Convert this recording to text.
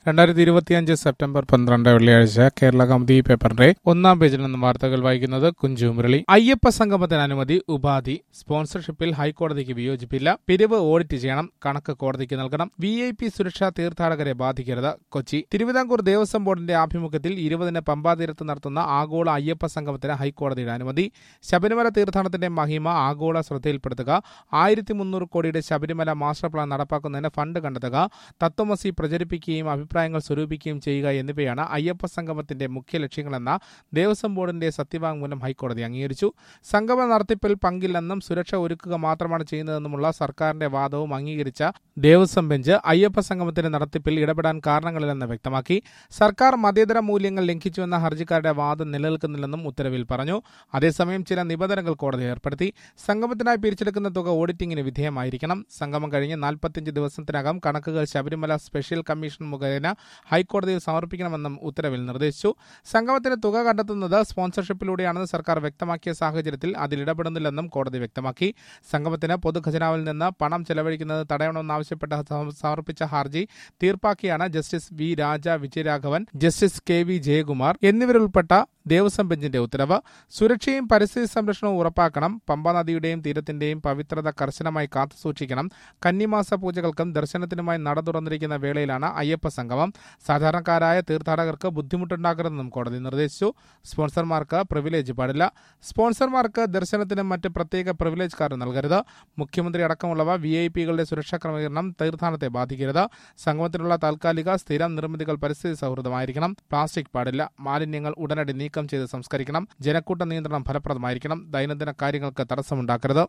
രണ്ടായിരത്തി ഇരുപത്തിയഞ്ച് സെപ്റ്റംബർ പന്ത്രണ്ട് വെള്ളിയാഴ്ച കേരള കൗമുദി പേപ്പറിന്റെ ഒന്നാം പേജിൽ നിന്നും വാർത്തകൾ വായിക്കുന്നത് കുഞ്ചു മുരളി അയ്യപ്പ സംഗമത്തിന് അനുമതി ഉപാധി സ്പോൺസർഷിപ്പിൽ ഹൈക്കോടതിക്ക് വിയോജിപ്പില്ല പിരിവ് ഓഡിറ്റ് ചെയ്യണം കണക്ക് കോടതിക്ക് നൽകണം വി ഐ പി സുരക്ഷ തീർത്ഥാടകരെ ബാധിക്കരുത് കൊച്ചി തിരുവിതാംകൂർ ദേവസ്വം ബോർഡിന്റെ ആഭിമുഖ്യത്തിൽ ഇരുപതിന് പമ്പാതീരത്ത് നടത്തുന്ന ആഗോള അയ്യപ്പ സംഗമത്തിന് ഹൈക്കോടതിയുടെ അനുമതി ശബരിമല തീർത്ഥാടനത്തിന്റെ മഹിമ ആഗോള ശ്രദ്ധയിൽപ്പെടുത്തുക ആയിരത്തി മുന്നൂറ് കോടിയുടെ ശബരിമല മാസ്റ്റർ പ്ലാൻ നടപ്പാക്കുന്നതിന് ഫണ്ട് കണ്ടെത്തുക തത്വമസി പ്രചരിപ്പിക്കുകയും അഭിപ്രായങ്ങൾ സ്വരൂപിക്കുകയും ചെയ്യുക എന്നിവയാണ് അയ്യപ്പ സംഗമത്തിന്റെ മുഖ്യ ലക്ഷ്യങ്ങളെന്ന ദേവസ്വം ബോർഡിന്റെ സത്യവാങ്മൂലം ഹൈക്കോടതി അംഗീകരിച്ചു സംഗമ നടത്തിപ്പിൽ പങ്കില്ലെന്നും സുരക്ഷ ഒരുക്കുക മാത്രമാണ് ചെയ്യുന്നതെന്നുമുള്ള സർക്കാരിന്റെ വാദവും അംഗീകരിച്ച ദേവസ്വം ബെഞ്ച് അയ്യപ്പ സംഗമത്തിന്റെ നടത്തിപ്പിൽ ഇടപെടാൻ കാരണങ്ങളില്ലെന്ന് വ്യക്തമാക്കി സർക്കാർ മതേതര മൂല്യങ്ങൾ ലംഘിച്ചുവെന്ന ഹർജിക്കാരുടെ വാദം നിലനിൽക്കുന്നില്ലെന്നും ഉത്തരവിൽ പറഞ്ഞു അതേസമയം ചില നിബന്ധനകൾ കോടതി ഏർപ്പെടുത്തി സംഗമത്തിനായി പിരിച്ചെടുക്കുന്ന തുക ഓഡിറ്റിംഗിന് വിധേയമായിരിക്കണം സംഗമം കഴിഞ്ഞ് നാൽപ്പത്തിയഞ്ച് ദിവസത്തിനകം കണക്കുകൾ ശബരിമല സ്പെഷ്യൽ കമ്മീഷൻ മുഖേന ഹൈക്കോടതിയിൽ സമർപ്പിക്കണമെന്നും ഉത്തരവിൽ നിർദ്ദേശിച്ചു സംഗമത്തിന് തുക കണ്ടെത്തുന്നത് സ്പോൺസർഷിപ്പിലൂടെയാണെന്ന് സർക്കാർ വ്യക്തമാക്കിയ സാഹചര്യത്തിൽ അതിൽ ഇടപെടുന്നില്ലെന്നും കോടതി വ്യക്തമാക്കി സംഗമത്തിന് പൊതുഖജനാവിൽ നിന്ന് പണം ചെലവഴിക്കുന്നത് തടയണമെന്നാവശ്യപ്പെട്ട് സമ- സമർപ്പിച്ച ഹർജി തീർപ്പാക്കിയാണ് justice V Raja Vijayaraghavan justice K V Jayakumar എന്നിവരുൾപ്പെട്ട ദേവസ്വം ബെഞ്ചിന്റെ ഉത്തരവ് സുരക്ഷയും പരിസ്ഥിതി സംരക്ഷണവും ഉറപ്പാക്കണം പമ്പ നദിയുടെയും തീരത്തിന്റെയും പവിത്രത കർശനമായി കാത്തുസൂക്ഷിക്കണം കന്നിമാസ പൂജകൾക്കും ദർശനത്തിനുമായി നട തുറന്നിരിക്കുന്ന വേളയിലാണ് അയ്യപ്പ സംഗമം സാധാരണക്കാരായ തീർത്ഥാടകർക്ക് ബുദ്ധിമുട്ടുണ്ടാക്കരുതെന്നും കോടതി നിർദ്ദേശിച്ചു സ്പോൺസർമാർക്ക് പ്രിവിലേജ് പാടില്ല സ്പോൺസർമാർക്ക് ദർശനത്തിനും മറ്റ് പ്രത്യേക പ്രിവിലേജ് കാർഡ് നൽകരുത് മുഖ്യമന്ത്രി അടക്കമുള്ളവ വി ഐ പികളുടെ സുരക്ഷാ ക്രമീകരണം തീർത്ഥാടനത്തെ ബാധിക്കരുത് സംഗമത്തിനുള്ള താൽക്കാലിക സ്ഥിരം നിർമ്മിതികൾ പരിസ്ഥിതി സൗഹൃദമായിരിക്കണം പ്ലാസ്റ്റിക് പാടില്ല മാലിന്യങ്ങൾ ഉടനടി നീക്കം ചെയ്ത് സംസ്കരിക്കണം ജനക്കൂട്ട നിയന്ത്രണം ഫലപ്രദമായിരിക്കണം ദൈനംദിന കാര്യങ്ങൾക്ക് തടസ്സമുണ്ടാക്കരുത്